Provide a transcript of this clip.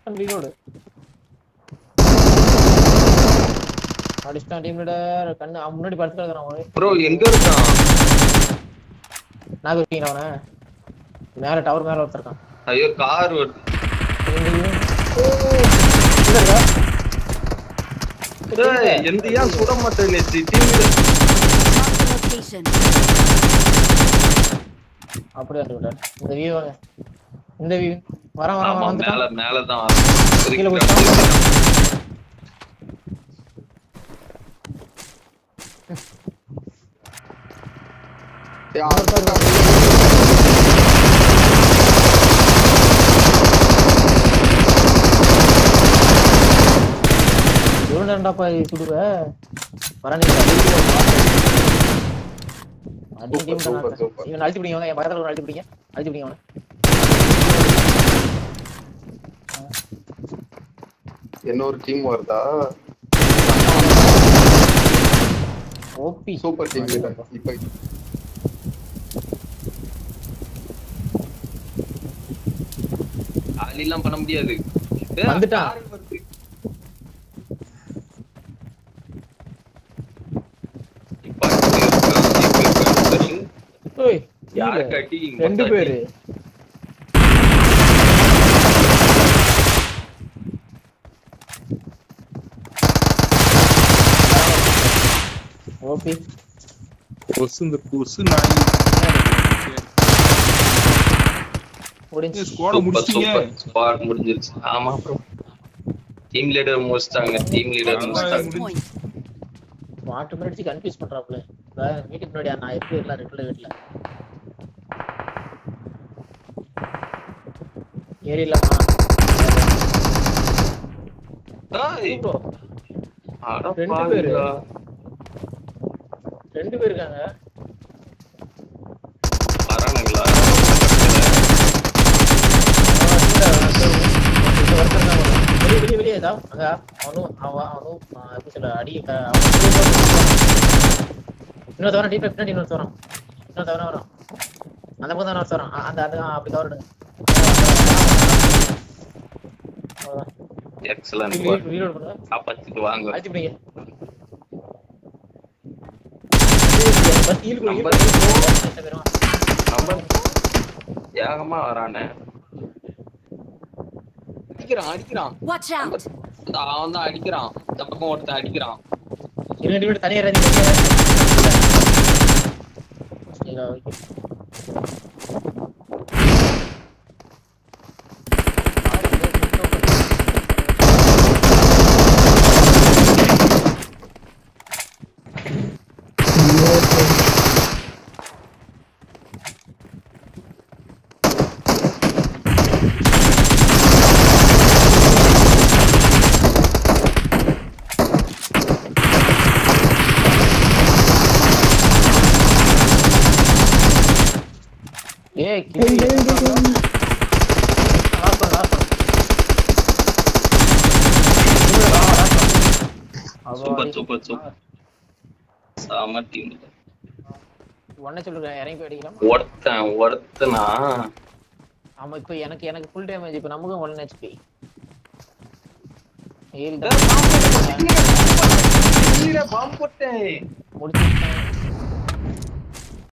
Short reload அடிச்சிட்டான் team leader கண்ணு அவன் முன்னாடி படுத்து கிடக்குறான் அவனு ப்ரோ எங்க இருக்கான் நாக இருக்கீங்களா அவன மேல டவர் மேல ஒருத்தருக்கான் ஐயோ கார் வருது ஏய், எந்த ஏன் சுட மாட்டேன் நேத்து டீம் Marked a location. அப்படியே வந்து விட்டார் இந்த வியூ வாங்க இந்த வியூ வரான் வரான் ஆமா வரான் மேல வந்துட்டான் மேல தான் கீழே போயிட்டான். எவ்வளவு நேரம்டாப்பா சுடுவ வரானே அடி டீம் Super, super. இவன் அழுத்தி பிடிங்க வாங்க, என் பக்கத்துல ஒரு அழுத்தி பிடிங்க அழுத்தி பிடிங்க அவனை இன்னொரு டீம் வருதா ஓபி சூப்பர் டீம் இப்ப எல்லாம் பண்ண முடியாது ஏய், வந்துட்டான். car வருது. இப்ப அடிச்சு இருக்கான், இப்ப இருக்கான் பாரு. ஓய் யார் கீழே. கட்டி ரெண்டு பேரு ஓபி கொசு இந்த கொசு நாய் முடிஞ்சு ஸ்குவாட சூப்பர் முடிச்சிட்டீங்க சூப்பர் ஸ்குவாட் முடிஞ்சிருச்சு ஆமா ப்ரோ டீம் லீடர் முடிச்சிட்டாங்க டீம் லீடர் ஆமா. முடிச்சிட்டாங்க Point. மாட்டு முன்னாடி கன்ஃபியூஸ் பண்றாப்ல அதான் வீட்டுக்கு முன்னாடி நான் எப்படி இருக்கலாம் ரெண்டு வீட்டுல ஏறிடலாமா ஏய், அட ரெண்டு பாவிங்களா. ரெண்டு பேர் இருக்காங்க வரானுங்களா வெளியே வெளியே வெளியே ஏதா அங்க அவனும் அவன் அவனும் ஆ, எப்படி சொல்ல அடி க- அவன் இன்னொரு தவறம் டீப் பின்னாடி இன்னொரு தவறம் இன்னொரு தவறம் வரும் அந்த பக்கம் தான் ஒரு தவறம் ஆ, அந்த அந்த ஆ, அப்படி கவர்டுங்க எக்ஸலன்ட் ரீலோட் பண்ணுங்க காப்பாத்திட்டு வாங்க அழைச்சி பிடிங்க பஸ் ஈல் குடி நம்பர் நம்பர் ஏகமா வரானே அடிக்கிறான் அடிக்கிறான் Watch out. அவன் தான் அடிக்கிறான் இந்த பக்கம் ஒருத்தன் அடிக்கிறான் இரண்டு வீடு தனியா இறங்கி சரிங்களா, okay. ஏய் கிளி last one last super super super செம டீம் ஒன்ன சொல்லுங்க இறங்கி போய் அடிக்கலாம் ஒருத்தன் ஒருத்தனா ஆமா இப்போ எனக்கு எனக்கு ஃபுல் டேமேஜ் இப்போ நமக்கும் ஒன் ஹெச்பி ஏழு பாம்பு போட்டேன் முடிச்சு